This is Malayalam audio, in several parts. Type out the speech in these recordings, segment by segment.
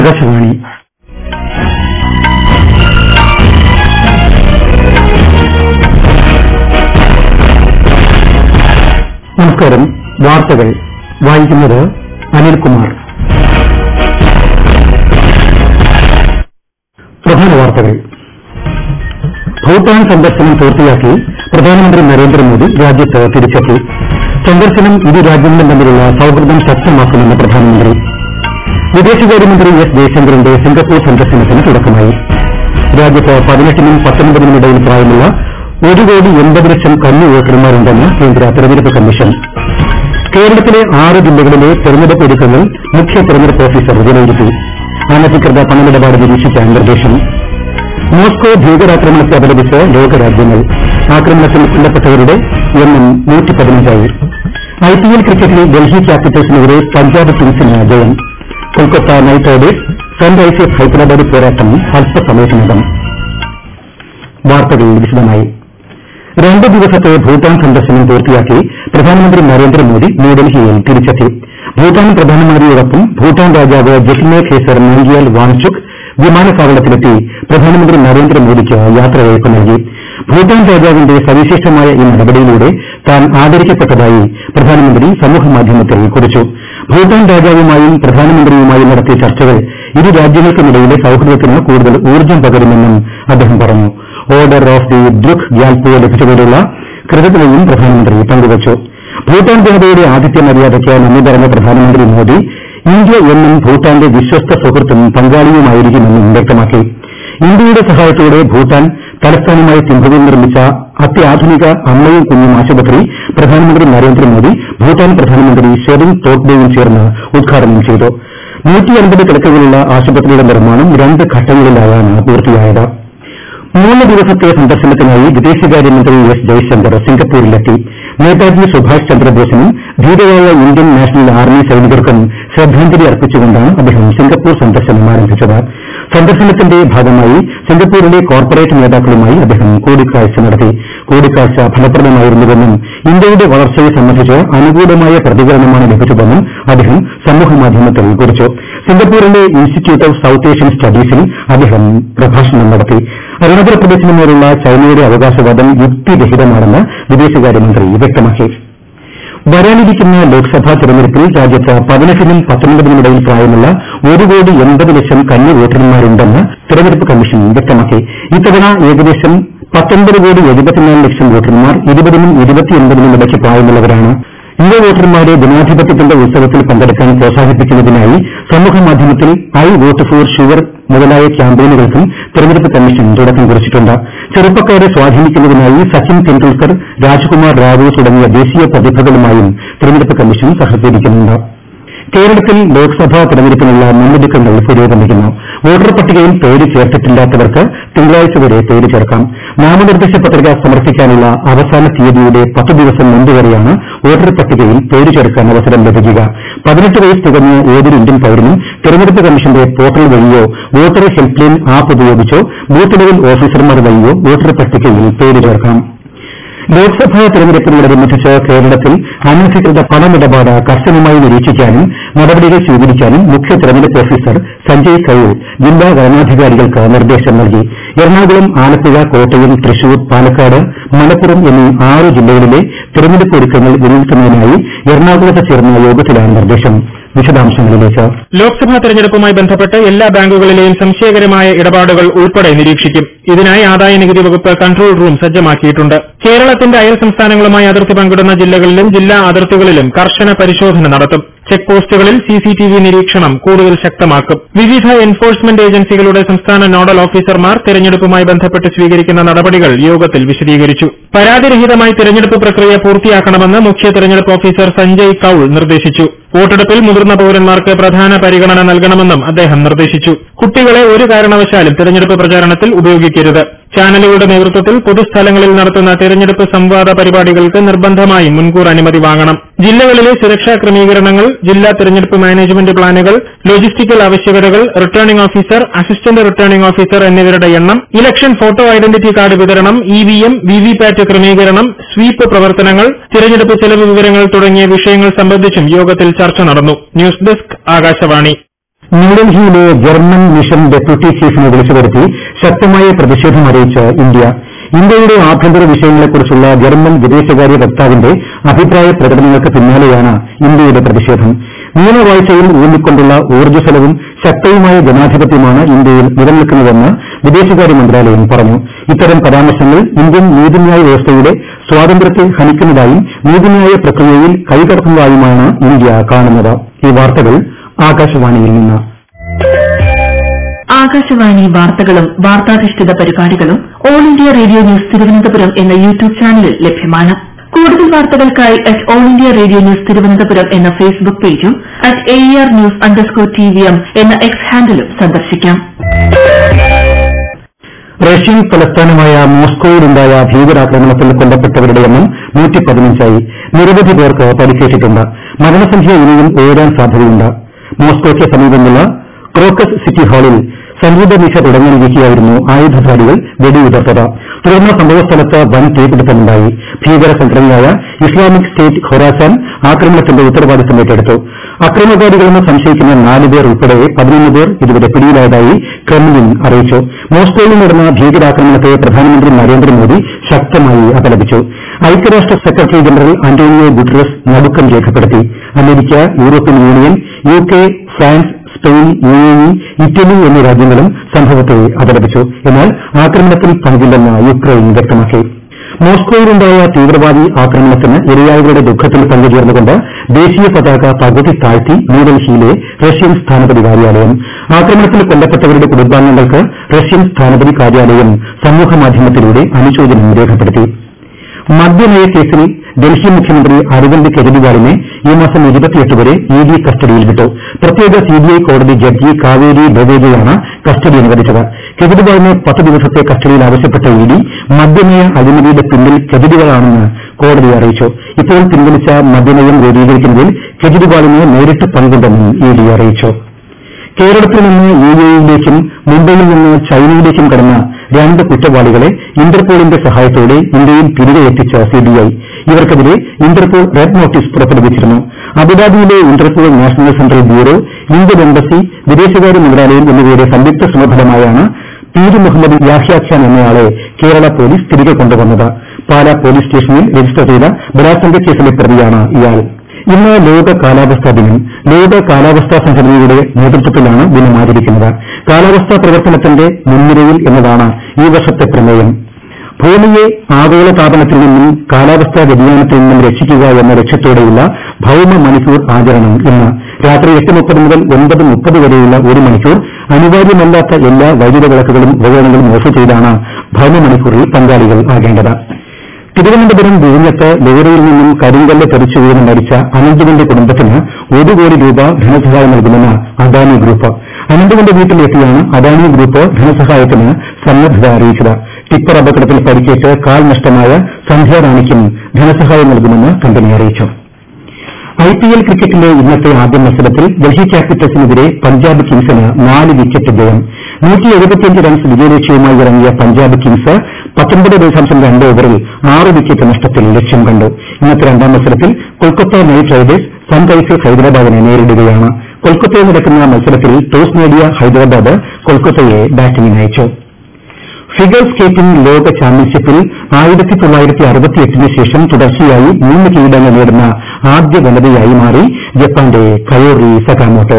ആകാശവാണി നമസ്കാരം വാർത്തകൾ വായിക്കുന്നത് അനിൽകുമാർ പ്രധാന വാർത്തകൾ ഭൂട്ടാൻ സന്ദർശനം പൂർത്തിയാക്കി പ്രധാനമന്ത്രി നരേന്ദ്രമോദി രാജ്യത്ത് തിരിച്ചെത്തി സന്ദർശനം ഇരു രാജ്യങ്ങളും തമ്മിലുള്ള സൌഹൃദം ശക്തമാക്കുമെന്ന് പ്രധാനമന്ത്രി വിദേശകാര്യമന്ത്രി എസ് ജയശങ്കറിന്റെ സിംഗപ്പൂർ സന്ദർശനത്തിന് തുടക്കമായി രാജ്യത്ത് പതിനെട്ടിനും പത്തൊൻപതിനും ഇടയിൽ പ്രായമുള്ള ഒരു കോടി എൺപത് ലക്ഷം കന്നി വോട്ടർമാരുണ്ടെന്ന് കേന്ദ്ര തെരഞ്ഞെടുപ്പ് കമ്മീഷൻ കേരളത്തിലെ ആറ് ജില്ലകളിലെ തെരഞ്ഞെടുപ്പ് ഒരുക്കങ്ങൾ മുഖ്യ തെരഞ്ഞെടുപ്പ് ഓഫീസർ വിലയിരുത്തി അനധികൃത പണമിടപാട് നിരീക്ഷിക്കാൻ നിർദ്ദേശം മോസ്കോ ഭീകരാക്രമണത്തെ അപലപിച്ച് ലോകരാജ്യങ്ങൾ ആക്രമണത്തിൽ കൊല്ലപ്പെട്ടവരുടെ എണ്ണം നൂറ്റി പതിനഞ്ചായി ഐപിഎൽ ക്രിക്കറ്റിൽ ഡൽഹി ക്യാപിറ്റൽസിനെതിരെ പഞ്ചാബ് കിങ്സിന് ജയം Kolkata Knight Riders Sunrisers Hyderabad പോരാട്ടം അല്പസമയത്തിനകം വാർത്തകൾ വിശദമായി രണ്ട് ദിവസത്തെ ഭൂട്ടാൻ സന്ദർശനം പൂർത്തിയാക്കി പ്രധാനമന്ത്രി നരേന്ദ്രമോദി ന്യൂഡൽഹിയിൽ തിരിച്ചെത്തി ഭൂട്ടാൻ പ്രധാനമന്ത്രിയോടൊപ്പം ഭൂട്ടാൻ രാജാവ് ജസ്മേ ഖേസർ നാംഗ്യാൽ വാങ്ചുക് വിമാനത്താവളത്തിലെത്തി പ്രധാനമന്ത്രി നരേന്ദ്രമോദിക്ക് യാത്രയയപ്പ് നൽകി ഭൂട്ടാൻ രാജാവിന്റെ സവിശേഷമായ ഈ നടപടിയിലൂടെ താൻ ആദരിക്കപ്പെട്ടതായി പ്രധാനമന്ത്രി സമൂഹമാധ്യമത്തിൽ കുറിച്ചു ഭൂട്ടാൻ രാജാവുമായും പ്രധാനമന്ത്രിയുമായും നടത്തിയ ചർച്ചകൾ ഇരു രാജ്യങ്ങൾക്കുമിടയിലെ സൌഹൃദത്തിന് കൂടുതൽ ഊർജ്ജം പകരുമെന്നും അദ്ദേഹം പറഞ്ഞു Order of the Druk Gyalpo ലഭിച്ചതിലുള്ള കൃതജ്ഞതയും പ്രധാനമന്ത്രി പങ്കുവച്ചു ഭൂട്ടാൻ ജനതയുടെ ആതിഥ്യ മര്യാദയ്ക്ക് നന്ദി പറഞ്ഞ പ്രധാനമന്ത്രി മോദി ഇന്ത്യ എന്നും ഭൂട്ടാന്റെ വിശ്വസ്ത സുഹൃത്തും പങ്കാളിയുമായിരിക്കുമെന്നും വ്യക്തമാക്കി ഇന്ത്യയുടെ സഹായത്തോടെ ഭൂട്ടാൻ തലസ്ഥാനമായി തിമ്പുവിൽ നിർമ്മിച്ച അത്യാധുനിക അമ്മയും കുഞ്ഞും ആശുപത്രി പ്രധാനമന്ത്രി നരേന്ദ്രമോദി ഭൂട്ടാൻ പ്രധാനമന്ത്രി ഷെറിംഗ് തോബ്ഗെയും ചേർന്ന് ഉദ്ഘാടനം ചെയ്തു കിടക്കകളുള്ള ആശുപത്രിയുടെ നിർമ്മാണം രണ്ട് ഘട്ടങ്ങളിലായാണ് പൂർത്തിയായത് മൂന്ന് ദിവസത്തെ സന്ദർശനത്തിനായി വിദേശകാര്യമന്ത്രി എസ് ജയശങ്കർ സിംഗപ്പൂരിലെത്തി നേതാജി സുഭാഷ് ചന്ദ്രബോസിനും ധീരരായ ഇന്ത്യൻ നാഷണൽ ആർമി സൈനികർക്കും ശ്രദ്ധാഞ്ജലി അർപ്പിച്ചുകൊണ്ടാണ് അദ്ദേഹം സിംഗപ്പൂർ സന്ദർശനം ആരംഭിച്ചത് സന്ദർശനത്തിന്റെ ഭാഗമായി സിംഗപ്പൂരിലെ കോർപ്പറേറ്റ് നേതാക്കളുമായി അദ്ദേഹം കൂടിക്കാഴ്ച നടത്തി കൂടിക്കാഴ്ച ഫലപ്രദമായിരുന്നുവെന്നും ഇന്ത്യയുടെ വളർച്ചയെ സംബന്ധിച്ച് അനുകൂലമായ പ്രതികരണമാണ് ലഭിച്ചതെന്നും അദ്ദേഹം സമൂഹമാധ്യമത്തിൽ കുറിച്ചു സിംഗപ്പൂരിലെ ഇൻസ്റ്റിറ്റ്യൂട്ട് ഓഫ് സൌത്ത് ഏഷ്യൻ സ്റ്റഡീസിൽ അദ്ദേഹം പ്രഭാഷണം നടത്തി അരുണാചൽ പ്രദേശിന് മേലുള്ള ചൈനയുടെ അവകാശവാദം യുക്തിരഹിതമാണെന്ന് വിദേശകാര്യമന്ത്രി വ്യക്തമാക്കി വരാനിരിക്കുന്ന ലോക്സഭാ തെരഞ്ഞെടുപ്പിൽ രാജ്യത്ത് പതിനെട്ടിനും പത്തൊൻപതിനും ഇടയിൽ പ്രായമുള്ള ഒരു കോടി എൺപത് ലക്ഷം കന്നി വോട്ടർമാരുണ്ടെന്ന് തെരഞ്ഞെടുപ്പ് കമ്മീഷൻ വ്യക്തമാക്കി ഇത്തവണ ഏകദേശം പത്തൊൻപത് കോടി എഴുപത്തിനാല് ലക്ഷം വോട്ടർമാർ ഇരുപതിനും ഇരുപത്തിയൊൻപതിനും ഇടയ്ക്ക് പ്രായമുള്ളവരാണ് യുവ വോട്ടർമാരെ ജനാധിപത്യത്തിന്റെ ഉത്സവത്തിൽ പങ്കെടുക്കാൻ പ്രോത്സാഹിപ്പിക്കുന്നതിനായി സമൂഹമാധ്യമത്തിൽ ഐ വോട്ട് ഫോർ ഷുവർ മുതലായ ക്യാമ്പയിനുകൾക്കും തെരഞ്ഞെടുപ്പ് കമ്മീഷൻ തുടക്കം കുറിച്ചിട്ടുണ്ട് ചെറുപ്പക്കാരെ സ്വാധീനിക്കുന്നതിനായി സച്ചിൻ തെണ്ടുൽക്കർ രാജ്കുമാർ റാവു തുടങ്ങിയ ദേശീയ പ്രതിഭകളുമായും തെരഞ്ഞെടുപ്പ് കമ്മീഷൻ സഹകരിക്കുന്നുണ്ട് കേരളത്തിൽ ലോക്സഭാ തെരഞ്ഞെടുപ്പിനുള്ള മുന്നൊരുക്കങ്ങൾ പുരോഗമിക്കുന്നു വോട്ടർ പട്ടികയിൽ പേര് ചേർത്തിട്ടില്ലാത്തവർക്ക് തിങ്കളാഴ്ച വരെ പേര് ചേർക്കാം നാമനിർദ്ദേശ പത്രിക സമർപ്പിക്കാനുള്ള അവസാന തീയതിയുടെ പത്ത് ദിവസം മുമ്പ് വരെയാണ് വോട്ടർ പട്ടികയിൽ പേര് ചേർക്കാൻ അവസരം ലഭിക്കുക പതിനെട്ട് വയസ്സ് തികഞ്ഞ ഏതൊരു ഇന്ത്യൻ പൌരനും തെരഞ്ഞെടുപ്പ് കമ്മീഷന്റെ പോർട്ടൽ വഴിയോ വോട്ടർ ഹെൽപ്പ് ലൈൻ ആപ്പ് ഉപയോഗിച്ചോ ബൂത്ത് ലെവൽ ഓഫീസർമാർ വഴിയോ വോട്ടർ പട്ടികയിൽ പേര് ചേർക്കാം ലോക്സഭാ തെരഞ്ഞെടുപ്പിനോടനുബന്ധിച്ച് കേരളത്തിൽ അനധികൃത പണമിടപാട് കർശനമായി നിരീക്ഷിക്കാനും നടപടികൾ സ്വീകരിക്കാനും മുഖ്യ തെരഞ്ഞെടുപ്പ് ഓഫീസർ സഞ്ജയ് കൌൾ ജില്ലാ വരണാധികാരികൾക്ക് നിർദ്ദേശം നൽകി എറണാകുളം ആലപ്പുഴ കോട്ടയം തൃശൂർ പാലക്കാട് മലപ്പുറം എന്നീ ആറ് ജില്ലകളിലെ തെരഞ്ഞെടുപ്പ് ഒരുക്കങ്ങൾ വിലയിരുത്തുന്നതിനായി എറണാകുളത്ത് ചേർന്ന യോഗത്തിലാണ് നിർദ്ദേശം വിശദാംശങ്ങളിലേക്ക് ലോക്സഭാ തെരഞ്ഞെടുപ്പുമായി ബന്ധപ്പെട്ട് എല്ലാ ബാങ്കുകളിലെയും സംശയകരമായ ഇടപാടുകൾ ഉൾപ്പെടെ നിരീക്ഷിക്കും ഇതിനായി ആദായ നികുതി വകുപ്പ് കൺട്രോൾ റൂം സജ്ജമാക്കിയിട്ടുണ്ട് കേരളത്തിന്റെ അയൽ സംസ്ഥാനങ്ങളുമായി അതിർത്തി പങ്കിടുന്ന ജില്ലകളിലും ജില്ലാ അതിർത്തികളിലും കർശന പരിശോധന നടത്തും ചെക്ക് പോസ്റ്റുകളിൽ സിസിടിവി നിരീക്ഷണം കൂടുതൽ ശക്തമാക്കും വിവിധ എൻഫോഴ്സ്മെന്റ് ഏജൻസികളുടെ സംസ്ഥാന നോഡൽ ഓഫീസർമാർ തെരഞ്ഞെടുപ്പുമായി ബന്ധപ്പെട്ട് സ്വീകരിക്കുന്ന നടപടികൾ യോഗത്തിൽ വിശദീകരിച്ചു പരാതിരഹിതമായി തെരഞ്ഞെടുപ്പ് പ്രക്രിയ പൂർത്തിയാക്കണമെന്ന് മുഖ്യ തെരഞ്ഞെടുപ്പ് ഓഫീസർ സഞ്ജയ് കൌൾ നിർദ്ദേശിച്ചു വോട്ടെടുപ്പിൽ മുതിർന്ന പൌരന്മാർക്ക് പ്രധാന പരിഗണന നൽകണമെന്നും അദ്ദേഹം നിർദ്ദേശിച്ചു കുട്ടികളെ ഒരു കാരണവശാലും തെരഞ്ഞെടുപ്പ് പ്രചാരണത്തിൽ ഉപയോഗിക്കരുത് ചാനലുകളുടെ നേതൃത്വത്തിൽ പൊതുസ്ഥലങ്ങളിൽ നടത്തുന്ന തെരഞ്ഞെടുപ്പ് സംവാദ പരിപാടികൾക്ക് നിർബന്ധമായി മുൻകൂർ അനുമതി വാങ്ങണം ജില്ലകളിലെ സുരക്ഷാ ക്രമീകരണങ്ങൾ ജില്ലാ തെരഞ്ഞെടുപ്പ് മാനേജ്മെന്റ് പ്ലാനുകൾ ലോജിസ്റ്റിക്കൽ ആവശ്യകതകൾ returning officer assistant returning officer എന്നിവരുടെ എണ്ണം ഇലക്ഷൻ ഫോട്ടോ ഐഡന്റിറ്റി കാർഡ് വിതരണം ഇവിഎം വിവിപാറ്റ് ക്രമീകരണം സ്വീപ്പ് പ്രവർത്തനങ്ങൾ തിരഞ്ഞെടുപ്പ് ചെലവ് വിവരങ്ങൾ തുടങ്ങിയ വിഷയങ്ങൾ സംബന്ധിച്ചും യോഗത്തിൽ ചർച്ച നടന്നു ന്യൂസ് ഡെസ്ക് ആകാശവാണി ന്യൂഡൽഹിയിലെ ജർമ്മൻ മിഷൻ ഡെപ്യൂട്ടി ചീഫിനെ വിളിച്ചു വരുത്തി ശക്തമായ പ്രതിഷേധം അറിയിച്ച് ഇന്ത്യ ഇന്ത്യയുടെ ആഭ്യന്തര വിഷയങ്ങളെക്കുറിച്ചുള്ള ജർമ്മൻ വിദേശകാര്യ വക്താവിന്റെ അഭിപ്രായ പ്രകടനങ്ങൾക്ക് പിന്നാലെയാണ് ഇന്ത്യയുടെ പ്രതിഷേധം നിയമവാഴ്ചയിൽ ഊന്നിക്കൊണ്ടുള്ള ഊർജ്ജസ്വലവും ശക്തവുമായ ജനാധിപത്യമാണ് ഇന്ത്യയിൽ നിലനിൽക്കുന്നതെന്ന് വിദേശകാര്യ മന്ത്രാലയം പറഞ്ഞു ഇത്തരം പരാമർശങ്ങൾ ഇന്ത്യൻ നീതിന്യായ വ്യവസ്ഥയുടെ സ്വാതന്ത്ര്യത്തെ ഹനിക്കുന്നതായും നീതിന്യായ പ്രക്രിയയിൽ കൈകടത്തുന്നതായുമാണ് ഇന്ത്യ കാണുന്നത് ഈ വാർത്തകൾ ആകാശവാണിയിൽ നിന്ന് ആകാശവാണി വാർത്തകളും വാർത്താധിഷ്ഠിത പരിപാടികളും All India Radio News Thiruvananthapuram എന്ന യൂട്യൂബ് ചാനലിൽ ലഭ്യമാണ് കൂടുതൽ വാർത്തകൾക്കായി at All India Radio News Thiruvananthapuram എന്ന ഫേസ്ബുക്ക് പേജും at A R news underscore T V M എന്ന എക്സ് ഹാൻഡിലും സന്ദർശിക്കാം റഷ്യൻ തലസ്ഥാനമായ മോസ്കോയിലുണ്ടായ ഭീകരാക്രമണത്തിൽ കൊല്ലപ്പെട്ടവരുടെ എണ്ണം നൂറ്റിപ്പതിനഞ്ചായി നിരവധി പേർക്ക് പരിക്കേറ്റിട്ടുണ്ട് മരണസംഖ്യ ഇനിയും ഉയരാൻ സാധ്യതയുണ്ട് മോസ്കോയ്ക്ക് സമീപമുള്ള ക്രോക്കസ് സിറ്റി ഹാളിൽ സംഗീത നിശ തുടങ്ങാനിരിക്കുകയായിരുന്നു ആയുധധാരികൾ വെടിയുതിർത്തത് തുടർന്ന് സംഭവസ്ഥലത്ത് വൻ തീപിടുത്തമുണ്ടായി ഭീകര സംഘടനയായ ഇസ്ലാമിക് സ്റ്റേറ്റ് ഖൊറാസാൻ ആക്രമണത്തിന്റെ ഉത്തരവാദിത്തം ഏറ്റെടുത്തു അക്രമകാരികളെന്ന് സംശയിക്കുന്ന നാല് പേർ ഉൾപ്പെടെ പതിനൊന്ന് പേർ ഇതുവരെ പിടിയിലായതായി ക്രെംലിൻ അറിയിച്ചു മോസ്കോയിൽ നടന്ന ഭീകരാക്രമണത്തെ പ്രധാനമന്ത്രി നരേന്ദ്രമോദി ശക്തമായി അപലപിച്ചു ഐക്യരാഷ്ട്ര സെക്രട്ടറി ജനറൽ അന്റോണിയോ ഗുട്ടറസ് നടുക്കം രേഖപ്പെടുത്തി America European Union U K France Spain U A E Italy എന്നീ രാജ്യങ്ങളും സംഭവത്തെ അപലപിച്ചു എന്നാൽ ആക്രമണത്തിൽ പങ്കില്ലെന്ന് യുക്രൈൻ വ്യക്തമാക്കി മോസ്കോയിലുണ്ടായ തീവ്രവാദി ആക്രമണത്തിന് ഇരയായവരുടെ ദുഃഖത്തിൽ പങ്കുചേർന്നുകൊണ്ട് ദേശീയ പതാക പകുതി താഴ്ത്തി ന്യൂഡൽഹിയിലെ റഷ്യൻ സ്ഥാനപതി കാര്യാലയം ആക്രമണത്തിൽ കൊല്ലപ്പെട്ടവരുടെ കുടുംബാംഗങ്ങൾക്ക് റഷ്യൻ സ്ഥാനപതി കാര്യാലയം സമൂഹമാധ്യമത്തിലൂടെ അനുശോചനം രേഖപ്പെടുത്തി മദ്യനയ കേസിൽ ഡൽഹി മുഖ്യമന്ത്രി അരവിന്ദ് കെജ്രിവാളിനെ ഈ മാസം വരെ ഇ ഡി കസ്റ്റഡിയിൽ വിട്ടു പ്രത്യേക സിബിഐ കോടതി ജഡ്ജി കാവേരി ബവേജയാണ് കസ്റ്റഡി അനുവദിച്ചത് കെജ്രിവാളിന് പത്ത് ദിവസത്തെ കസ്റ്റഡിയിൽ ആവശ്യപ്പെട്ട ഇ ഡി മദ്യനയ അഴിമതിയുടെ പിന്നിൽ കെജ്രിവാളാണെന്ന് കോടതി അറിയിച്ചു ഇപ്പോൾ പിൻവലിച്ച മദ്യനയം രൂപീകരിക്കുന്നതിൽ കെജ്രിവാളിന് നേരിട്ട് പങ്കുണ്ടെന്നും ഇ ഡി അറിയിച്ചു കേരളത്തിൽ നിന്ന് യു എ ഇയിലേക്കും മുംബൈയിൽ നിന്ന് ചൈനയിലേക്കും കടന്ന രണ്ട് കുറ്റവാളികളെ ഇന്റർപോളിന്റെ സഹായത്തോടെ ഇന്ത്യയിൽ തിരികെ എത്തിച്ച സിബിഐ ഇവർക്കെതിരെ ഇന്റർപോൾ റെഡ് നോട്ടീസ് പുറപ്പെടുവിച്ചിരുന്നു അബുദാബിയിലെ Interpol National Central Bureau Indian embassy വിദേശകാര്യ മന്ത്രാലയം എന്നിവയുടെ സംയുക്ത ശ്രമഫലമായാണ് പീര് മുഹമ്മദ് യാഹ്യ ഖാൻ എന്നയാളെ കേരള പോലീസ് തിരികെ കൊണ്ടുവന്നത് പാലാ പോലീസ് സ്റ്റേഷനിൽ രജിസ്റ്റർ ചെയ്ത ബലാത്സംഗ കേസിലെ പ്രതിയാണ് ഇയാൾ ഇന്ന് ലോക കാലാവസ്ഥാ ദിനം ലോക കാലാവസ്ഥാ സംഘടനയുടെ നേതൃത്വത്തിലാണ് ദിനം ആചരിക്കുന്നത് കാലാവസ്ഥാ പ്രവർത്തനത്തിന്റെ മുൻനിരയിൽ എന്നതാണ് ഈ വർഷത്തെ പ്രമേയം ഭൂമിയെ ആഗോള താപനത്തിൽ നിന്നും കാലാവസ്ഥാ വ്യതിയാനത്തിൽ നിന്നും രക്ഷിക്കുക എന്ന ലക്ഷ്യത്തോടെയുള്ള ഭൌമ മണിക്കൂർ ആചരണം ഇന്ന് രാത്രി എട്ട് മുപ്പത് മുതൽ ഒൻപത് മുപ്പത് വരെയുള്ള ഒരു മണിക്കൂർ അനിവാര്യമല്ലാത്ത എല്ലാ വൈദ്യുത വിളക്കുകളും ഉപകരണങ്ങളും ഓഫ് ചെയ്താണ് ഭൌമ മണിക്കൂറിൽ പങ്കാളികൾ ആകേണ്ടത് തിരുവനന്തപുരം വിഴിഞ്ഞത്ത് ലോറിയിൽ നിന്നും കരിങ്കല്ല് തെറിച്ചു വീണ് മരിച്ച അനന്തുവിന്റെ കുടുംബത്തിന് ഒരു കോടി രൂപ ധനസഹായം നൽകുമെന്ന് അദാനി ഗ്രൂപ്പ് അനന്തുവിന്റെ വീട്ടിലെത്തിയാണ് അദാനി ഗ്രൂപ്പ് ധനസഹായത്തിന് സന്നദ്ധത അറിയിച്ചത് ടിപ്പർ അപകടത്തിൽ പരിക്കേറ്റ് കാൽ നഷ്ടമായ സന്ധ്യാറാണിക്കും ധനസഹായം നൽകുമെന്ന് കമ്പനി അറിയിച്ചു ഐപിഎൽ ക്രിക്കറ്റിലെ ഇന്നത്തെ ആദ്യ മത്സരത്തിൽ ഡൽഹി ക്യാപിറ്റൽസിനെതിരെ പഞ്ചാബ് കിങ്സിന് നാല് വിക്കറ്റ് ജയം റൺസ് വിജയലക്ഷ്യവുമായി ഇറങ്ങിയ പഞ്ചാബ് കിങ്സ് പത്തൊമ്പത് ദശാംശം രണ്ട് ഓവറിൽ ആറ് വിക്കറ്റ് നഷ്ടത്തിൽ ലക്ഷ്യം കണ്ടു ഇന്നത്തെ രണ്ടാം മത്സരത്തിൽ കൊൽക്കത്ത നൈറ്റ് റൈഡേഴ്സ് സൺറൈസേഴ്സ് ഹൈദരാബാദിനെ നേരിടുകയാണ് കൊൽക്കത്തയിൽ നടക്കുന്ന മത്സരത്തിൽ ടോസ് നേടിയ ഹൈദരാബാദ് കൊൽക്കത്തയെ ബാറ്റിംഗിനയച്ചു ഫിഗർ സ്കേറ്റിംഗ് ലോക ചാമ്പ്യൻഷിപ്പിൽ ആയിരത്തി തൊള്ളായിരത്തി അറുപത്തിയെട്ടിന് ശേഷം തുടർച്ചയായി മൂന്ന് കിരീടങ്ങൾ നേടുന്ന ആദ്യ വനിതയായി മാറി ജപ്പാന്റെ കയോറി സകാമോട്ടോ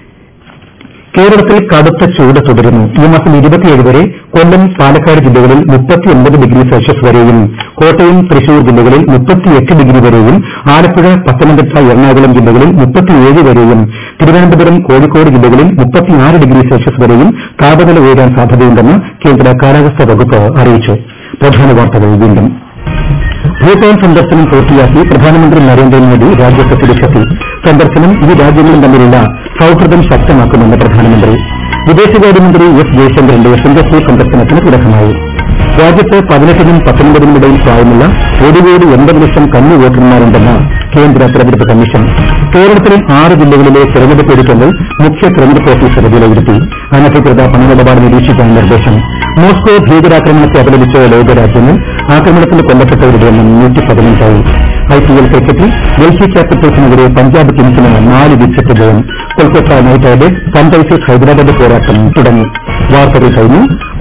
കേരളത്തിൽ കടുത്ത ചൂട് തുടരുന്നു ഈ മാസം ഇരുപത്തിയേഴ് വരെ കൊല്ലം പാലക്കാട് ജില്ലകളിൽ മുപ്പത്തിയൊമ്പത് ഡിഗ്രി സെൽഷ്യസ് വരെയും കോട്ടയം തൃശൂർ ജില്ലകളിൽ മുപ്പത്തിയെട്ട് ഡിഗ്രി വരെയും ആലപ്പുഴ പത്തനംതിട്ട എറണാകുളം ജില്ലകളിൽ മുപ്പത്തിയേഴ് വരെയും തിരുവനന്തപുരം കോഴിക്കോട് ജില്ലകളിൽ മുപ്പത്തിയാറ് ഡിഗ്രി സെൽഷ്യസ് വരെയും താപനില ഉയരാൻ സാധ്യതയുണ്ടെന്ന് കേന്ദ്ര കാലാവസ്ഥാ വകുപ്പ് അറിയിച്ചു പ്രധാന വാർത്തകൾ വീണ്ടും ഭൂട്ടാൻ സന്ദർശനം പൂർത്തിയാക്കി പ്രധാനമന്ത്രി നരേന്ദ്രമോദി രാജ്യത്ത് തിരിച്ചെത്തി സന്ദർശനം ഇരു രാജ്യങ്ങളും തമ്മിലുള്ള സൌഹൃദം ശക്തമാക്കുമെന്ന് പ്രധാനമന്ത്രി വിദേശകാര്യമന്ത്രി എസ് ജയശങ്കറിന്റെ സിംഗപ്പൂർ സന്ദർശനത്തിന് തുടക്കമായി രാജ്യത്ത് പതിനെട്ടിനും പത്തൊൻപതിനും ഇടയിൽ പ്രായമുള്ള ഒരു കോടി എൺപത് ലക്ഷം കന്നി വോട്ടർമാരുണ്ടെന്ന് കേന്ദ്ര തെരഞ്ഞെടുപ്പ് കമ്മീഷൻ കേരളത്തിലെ ആറ് ജില്ലകളിലെ തെരഞ്ഞെടുപ്പ് ഒരുക്കങ്ങൾ മുഖ്യ തെരഞ്ഞെടുപ്പ് ഓഫീസർ വിലയിരുത്തി അനധികൃത പണമിടപാട് നിരീക്ഷിക്കാൻ നിർദ്ദേശം മോസ്കോ ഭീകരാക്രമണത്തെ അപലപിച്ച ലോകരാജ്യങ്ങൾ ആക്രമണത്തിൽ കൊല്ലപ്പെട്ടവരുടെ എണ്ണം നൂറ്റി പതിനഞ്ചായി ഐപിഎൽ ക്രിക്കറ്റിൽ ഡൽഹി ക്യാപിറ്റൽസിനെതിരെ പഞ്ചാബ് കിങ്സിന് നാല് വിക്കറ്റ് ജയം Kolkata Knight Riders Sunrisers Hyderabad പോരാട്ടം തുടങ്ങി വാർത്തകൾ കഴിഞ്ഞു